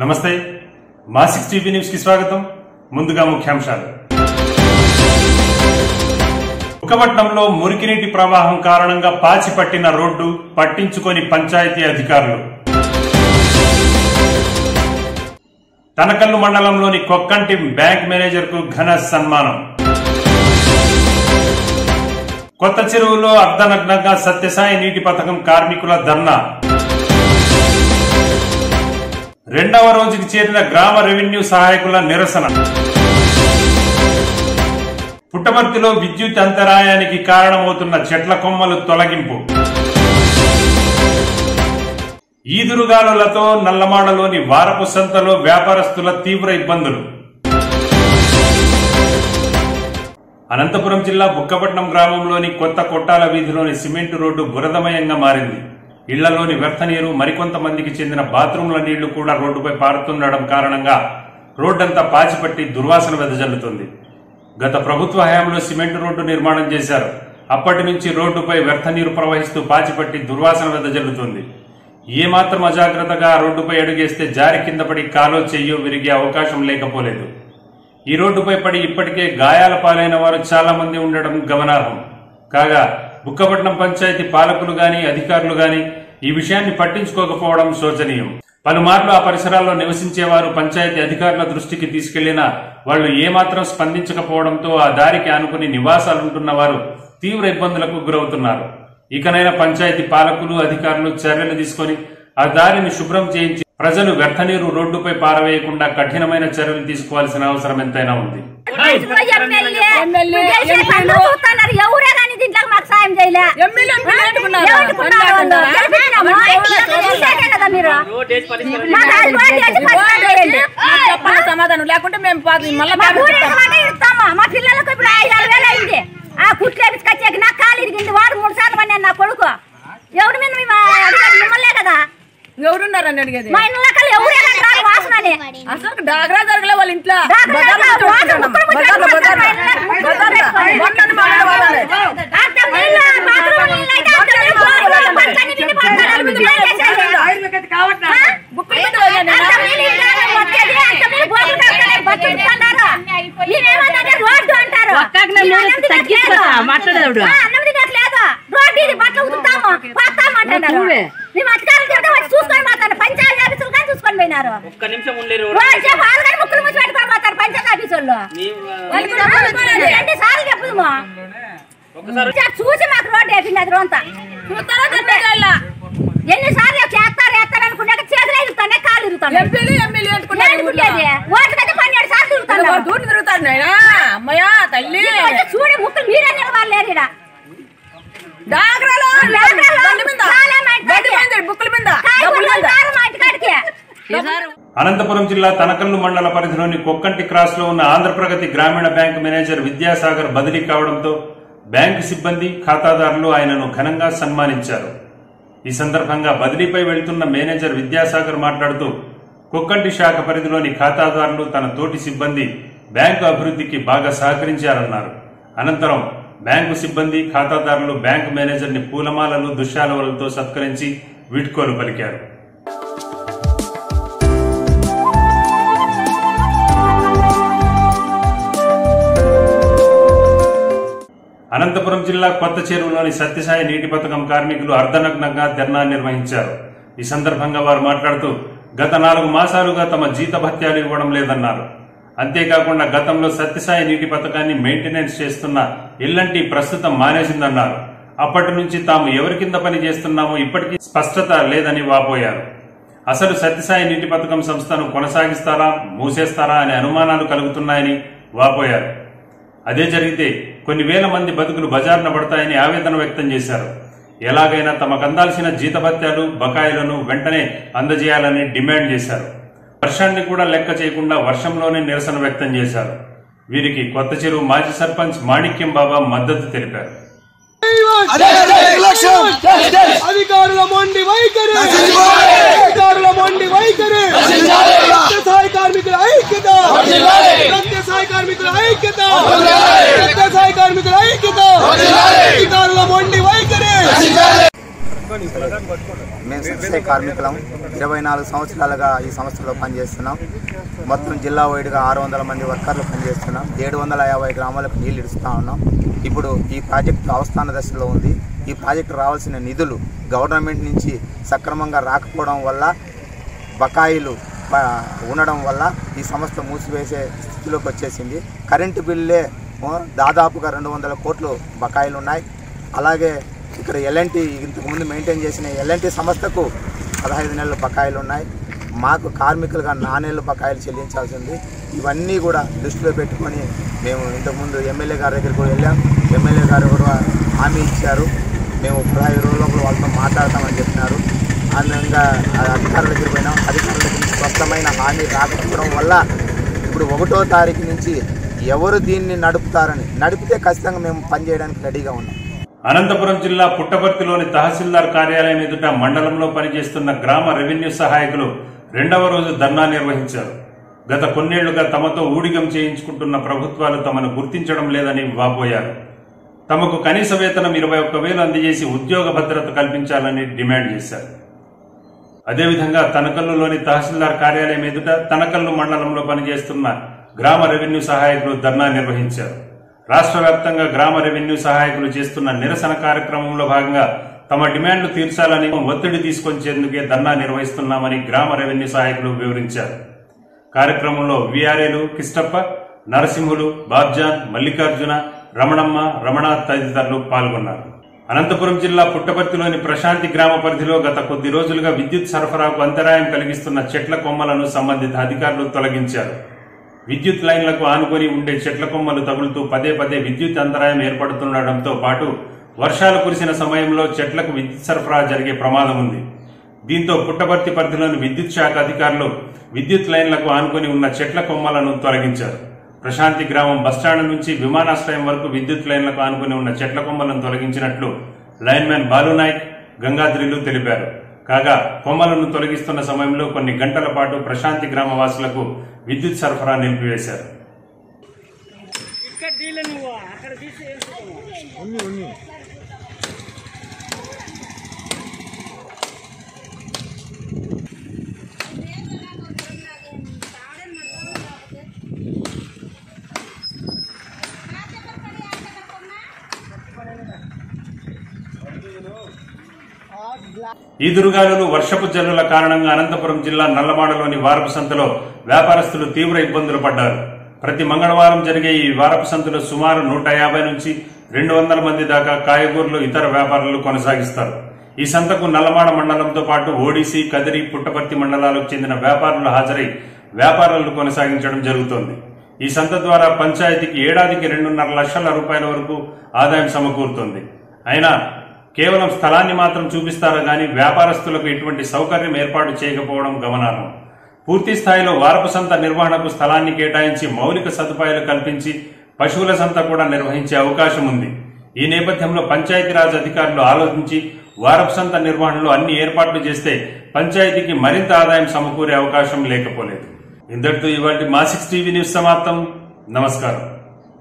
నమస్తే మా six TV news కి స్వాగతం ముందుగా ముఖ్యాంశాలు బుక్కపట్నంలో మురికినీటి ప్రవాహం కారణంగా పాచి పట్టిన రోడ్డు పట్టించుకొని పంచాయతీ అధికారులు తనకల్లు మండలంలోని కొక్కంటి బ్యాంక్ మేనేజర్ కు ఘన సన్మానం కొత్త చెరువులో అర్ధనగ్నంగా సత్యసాయి నీటి పథకం కార్మికుల ధర్నా రెండవ రోజుకి చేరిన గ్రామ రెవెన్యూ సహాయకుల నిరసన పుట్టపర్తిలో విద్యుత్ అంతరాయానికి కారణమవుతున్న చెట్ల కొమ్మలు తొలగింపు ఈదురుగాలులతో నల్లమాడలోని వారపు సంతలో వ్యాపారస్తుల తీవ్ర ఇబ్బందులు అనంతపురం జిల్లా బుక్కపట్నం గ్రామంలోని కొత్త కొట్టాల వీధిలోని సిమెంట్ రోడ్డు బురదమయంగా మారింది ఇళ్లలోని వ్యర్థ నీరు మరికొంతమందికి చెందిన బాత్రూంల నీళ్లు కూడా రోడ్డుపై పారుతుండడం కారణంగా రోడ్డంతా పాచిపట్టి దుర్వాసన వెదజల్లుతుంది గత ప్రభుత్వ హయాంలో సిమెంట్ రోడ్డు నిర్మాణం చేశారు అప్పటి నుంచి రోడ్డుపై వ్యర్థ నీరు ప్రవహిస్తూ పాచిపట్టి దుర్వాసన వెదజల్లుతుంది ఏమాత్రం అజాగ్రత్తగా ఆ రోడ్డుపై అడుగేస్తే జారి కింద పడి కాలో చెయ్యో విరిగే అవకాశం లేకపోలేదు ఈ రోడ్డుపై పడి ఇప్పటికే గాయాల పాలైన వారు చాలా మంది ఉండడం గమనార్హం కాగా బుక్కపట్నం పంచాయతీ పాలకులు గాని అధికారులు గాని ఈ విషయాన్ని పట్టించుకోకపోవడం శోచనీయం పలుమార్లు ఆ పరిసరాల్లో నివసించేవారు పంచాయతీ అధికారుల దృష్టికి తీసుకెళ్లినా వాళ్లు ఏమాత్రం స్పందించకపోవడంతో ఆ దారికి ఆనుకుని నివాసాలుంటున్న వారు తీవ్ర ఇబ్బందులకు గురవుతున్నారు ఇకనైనా పంచాయతీ పాలకులు అధికారులు చర్యలు తీసుకొని ఆ దారిని శుభ్రం చేయించి ప్రజలు వ్యర్థ నీరు రోడ్డుపై పారవేయకుండా కఠినమైన చర్యలు తీసుకోవాల్సిన అవసరం ఎంతైనా ఉంది ఎవరే కానీ దీంట్లో మాకు సాయం చేయలే ఎమ్మెల్యే ఎంపీలు ఏంటుకున్నారు? ఏమంటుకున్నారు వాళ్ళు? గెలిపించినాము. గెలిచాకే కదా మీరు మాకు అది ఓటు వేసి పరిష్కారం చేయండి. మాకు చెప్పండి సమాధానం లేకుంటే మేము పాత- మళ్ళా మా పేపర్ ఊరికి చెప్తాం. మాట ఇస్తాము మా పిల్లలకు ఇప్పుడు ఐదు ఆరు వేలు అయింది ఆ కుట్లు వేపించుకొచ్చాక నాకు కాలు ఇరిగింది వాడు మూడు సార్లు పన్నాను నా కొడుకు ఎవరి మీద మేము అడిగేది మిమ్మల్నే కదా ఎవరున్నారని అడిగేది మా ఇళ్ళ కల్లా ఎవరే కానీ రారు వాసనని అసలు డాగ్రా జరగలే వాళ్ళ ఇంట్లో డాగ్రా బజార్లో జరగలే, చూసుకుంటాం. ముక్కులు ముక్కులు బజార్లో, ముక్కులు బజార్లో. ముక్కులు బజార్లో. ముక్కులు మొన్నటి మొన్న వాళ్ళే. అంత నీళ్ళ బాత్రూమ్ నీళ్ళైతే అంత నీళ్ళు పోరు, పంచని నిండి పడతారు. ఏం చేసేది? ఆ? బుక్కులు మీద పోయాను. అంత నీళ్ళు ఇంటారు, వచ్చేది, అంత నీళ్ళు బోర్లు కడతారు, బతుకుతున్నారు. మీరేమన్నారంటే రోడ్డు అంటారు. మీరు అన్నం తినట్లేదు. ఆ, అన్నం తినట్లేదు. రోడ్డు ఇది బట్టలు ఉతుకుతాము, పోతాము అంటున్నారు. మేము అధికారులు చెప్తే వచ్చి చూసుకొని పోతారు పంచాయతీ ఆఫీసులు కానీ చూసుకొని పోయినారు ఒక్క నిమిషం ఉండలేరు రోజు సేపు వాళ్ళు కానీ ముక్కులు ముచ్చి పెట్టుకొని పోతారు పంచాయతీ ఆఫీసు వాళ్ళు వాళ్ళకి చెప్పాలి. ఎన్ని సార్లు చెప్పుదుమా ఒకసారి చూసి మాకు రోడ్డు వేసింది అది రోంత చూస్తారా చెప్పేయాల. ఎన్ని సార్లు చేస్తారు వేస్తారు అనుకున్నాక చేతులు ఎదుగుతానే కాలు ఇరుగుతాను ఎంపీలు ఎమ్మెల్యే ఏంటుకున్నారు ఊర్లో. ఓటు అయితే పన్నెండు సార్లు ఇదిగో తిరుగుతాను దూరం తిరుగుతారు నాయనా. అమ్మయ్యా తల్లి చూడి ముక్కులు మీరే నిలబడలేరు ఇక్కడ డాగ్రాలో డాగ్రాలో బండి మీద చాలా మంది బండి మీద బుక్కుల మీద డబ్బుల కాయగూరలు మీద కారు మా ఇంటికాడికి అనంతపురం జిల్లా తనకల్లు మండల పరిధిలోని కొక్కంటి క్రాస్ లో ఉన్న ఆంధ్రప్రగతి గ్రామీణ బ్యాంక్ మేనేజర్ విద్యాసాగర్ బదిలీ కావడంతో బ్యాంకు సిబ్బంది ఖాతాదారులు ఆయనను ఘనంగా సన్మానించారు ఈ సందర్భంగా బదిలీపై వెళ్తున్న మేనేజర్ విద్యాసాగర్ మాట్లాడుతూ కొక్కంటి శాఖ పరిధిలోని ఖాతాదారులు తన తోటి సిబ్బంది బ్యాంకు అభివృద్ధికి బాగా సహకరించారన్నారు అనంతరం బ్యాంకు సిబ్బంది ఖాతాదారులు బ్యాంకు మేనేజర్ని పూలమాలలు దుశ్శాలవలతో సత్కరించి వీడ్కోలు పలికారు అనంతపురం జిల్లా కొత్త చెరువులోని సత్యసాయి నీటి పథకం కార్మికులు అర్ధనగ్నంగా ధర్నా నిర్వహించారు ఈ సందర్భంగా వారు మాట్లాడుతూ గత నాలుగు మాసాలుగా తమ జీతభత్యాలు ఇవ్వడం లేదన్నారు అంతేకాకుండా గతంలో సత్యసాయి నీటి పథకాన్ని మెయింటెనెన్స్ చేస్తున్న ఎల్లంటి ప్రస్తుతం మానేసిందన్నారు అప్పటి నుంచి తాము ఎవరి కింద పని చేస్తున్నామో ఇప్పటికీ స్పష్టత లేదని వాపోయారు అసలు సత్యసాయి నీటి పథకం సంస్థను కొనసాగిస్తారా మూసేస్తారా అనే అనుమానాలు కలుగుతున్నాయని వాపోయారు అదే జరిగితే కొన్ని వేల మంది బతుకులు బజార్న పడతాయని ఆవేదన వ్యక్తం చేశారు ఎలాగైనా తమకు అందాల్సిన జీతభత్యాలు బకాయిలను వెంటనే అందజేయాలని డిమాండ్ చేశారు వర్షాన్ని కూడా లెక్క చేయకుండా వర్షంలోనే నిరసన వ్యక్తం చేశారు వీరికి కొత్త చెరువు మాజీ సర్పంచ్ మాణిక్యం బాబా మద్దతు తెలిపారు అధికారుల మొండి వైఖరి అధికారుల మొండి వైఖరి సహాయ కార్మికుల ఐక్యత సహాయ కార్మికుల ఐక్యత సహాయ కార్మికుల ఐక్యత అధికారుల మొండి వైఖరి మేము సత్సే కార్మికులం ఇరవై నాలుగు సంవత్సరాలుగా ఈ సంస్థలో పనిచేస్తున్నాం మొత్తం జిల్లా వైడ్గా ఆరు వందల మంది వర్కర్లు పనిచేస్తున్నాం ఏడు వందల యాభై గ్రామాలకు నీళ్ళు ఇడుస్తూ ఉన్నాం ఇప్పుడు ఈ ప్రాజెక్టు అవస్థాన దశలో ఉంది ఈ ప్రాజెక్టు రావాల్సిన నిధులు గవర్నమెంట్ నుంచి సక్రమంగా రాకపోవడం వల్ల బకాయిలు బ- ఉండడం వల్ల ఈ సంస్థ మూసివేసే స్థితిలోకి వచ్చేసింది కరెంటు బిల్లే ఆ, దాదాపుగా రెండు వందల కోట్లు బకాయిలు ఉన్నాయి అలాగే ఇక్కడ ఎల్ఎన్టీ ఇంతకుముందు మెయింటైన్ చేసిన ఎల్ఎన్టీ సంస్థకు పదహైదు నెలల బకాయిలు ఉన్నాయి మాకు కార్మికులుగా నాణేళ్ళు బకాయిలు చెల్లించాల్సి ఉంది ఇవన్నీ కూడా దృష్టిలో పెట్టుకొని మేము ఇంతకుముందు ఎమ్మెల్యే గారి దగ్గరికి కూడా వెళ్ళాం ఎమ్మెల్యే గారు కూడా హామీ ఇచ్చారు మేము పదహైదు రోజుల లోపల వాళ్ళతో మాట్లాడతామని చెప్పినారు ఆ విధంగా ఆ అధికారుల దగ్గర పోయినాం అధికారుల దగ్గర నుంచి స్పష్టమైన హామీ రాకపోవడం వల్ల ఇప్పుడు ఒకటో తారీఖు నుంచి ఎవరు దీన్ని నడుపుతారని నడిపితే ఖచ్చితంగా మేము పనిచేయడానికి రెడీగా ఉన్నాం అనంతపురం జిల్లా పుట్టపర్తిలోని తహసీల్దార్ కార్యాలయం ఎదుట మండలంలో పనిచేస్తున్న గ్రామ రెవెన్యూ సహాయకులు రెండవ రోజు ధర్నా నిర్వహించారు గత కొన్నేళ్లుగా తమతో ఊడిగం చేయించుకుంటున్న ప్రభుత్వాలు తమను గుర్తించడం లేదని వాపోయారు తమకు కనీస వేతనం ఇరవై ఒక్క వేలు అందజేసి ఉద్యోగ భద్రత కల్పించాలని డిమాండ్ చేశారు అదేవిధంగా తనకల్లులోని తహసీల్దార్ కార్యాలయం ఎదుట తనకల్లు మండలంలో పనిచేస్తున్న గ్రామ రెవెన్యూ సహాయకులు ధర్నా నిర్వహించారు రాష్ట్ర వ్యాప్తంగా గ్రామ రెవెన్యూ సహాయకులు చేస్తున్న నిరసన కార్యక్రమంలో భాగంగా తమ డిమాండ్లు తీర్చాలని ఒత్తిడి తీసుకొచ్చేందుకే ధర్నా నిర్వహిస్తున్నామని గ్రామ రెవెన్యూ సహాయకులు వివరించారు కార్యక్రమంలో విఆర్ఏలు కిష్టప్ప నరసింహులు బాబ్జాన్ మల్లికార్జున రమణమ్మ రమణ తదితరులు పాల్గొన్నారు అనంతపురం జిల్లా పుట్టపర్తిలోని ప్రశాంతి గ్రామ పరిధిలో గత కొద్ది రోజులుగా విద్యుత్ సరఫరాకు అంతరాయం కలిగిస్తున్న చెట్ల కొమ్మలను సంబంధిత అధికారులు తొలగించారు విద్యుత్ లైన్లకు ఆనుకొని ఉండే చెట్ల కొమ్మలు తగులుతూ పదే పదే విద్యుత్ అంతరాయం ఏర్పడుతుండటంతో పాటు వర్షాలు కురిసిన సమయంలో చెట్లకు విద్యుత్ సరఫరా జరిగే ప్రమాదం ఉంది దీంతో పుట్టపర్తి పరిధిలోని విద్యుత్ శాఖ అధికారులు విద్యుత్ లైన్లకు ఆనుకొని ఉన్న చెట్ల కొమ్మలను తొలగించారు ప్రశాంతి గ్రామం బస్టాండ్ నుంచి విమానాశ్రయం వరకు విద్యుత్ లైన్లకు ఆనుకొని ఉన్న చెట్ల కొమ్మలను తొలగించినట్లు లైన్మెన్ బాలునాయక్ గంగాద్రిలు తెలిపారు కాగా కొమ్మలను తొలగిస్తున్న సమయంలో కొన్ని గంటల పాటు ప్రశాంతి గ్రామ వాసులకు విద్యుత్ సరఫరా నిలిపివేశారు ఈదురుగాలులు వర్షపు జల్లుల కారణంగా అనంతపురం జిల్లా నల్లమాడలోని వారపు సంతలో వ్యాపారస్తులు తీవ్ర ఇబ్బందులు పడ్డారు ప్రతి మంగళవారం జరిగే ఈ వారపు సంతలో సుమారు నూట యాభై నుంచి రెండు వందల మంది దాకా కాయగూరలు ఇతర వ్యాపారులు కొనసాగిస్తారు ఈ సంతకు నల్లమాడ మండలంతో పాటు ఓడిసి కదిరి పుట్టపర్తి మండలాలకు చెందిన వ్యాపారులు హాజరై వ్యాపారాలు కొనసాగించడం జరుగుతోంది ఈ సంత ద్వారా పంచాయతీకి ఏడాదికి రెండున్నర లక్షల రూపాయల వరకు ఆదాయం సమకూరుతోంది అయినా కేవలం స్థలాన్ని మాత్రం చూపిస్తారు గాని వ్యాపారస్తులకు ఎటువంటి సౌకర్యం ఏర్పాటు చేయకపోవడం గమనార్హం పూర్తి స్థాయిలో వారపు సంత నిర్వహణకు స్థలాన్ని కేటాయించి మౌలిక సదుపాయాలు కల్పించి పశువుల సంత కూడా నిర్వహించే అవకాశం ఉంది ఈ నేపథ్యంలో పంచాయతీరాజ్ అధికారులు ఆలోచించి వారపు సంత నిర్వహణలో అన్ని ఏర్పాట్లు చేస్తే పంచాయతీకి మరింత ఆదాయం సమకూరే అవకాశం లేకపోలేదు ఇంతటితో ఇవాటి మా సిక్స్ టీవీ న్యూస్ సమాప్తం నమస్కారం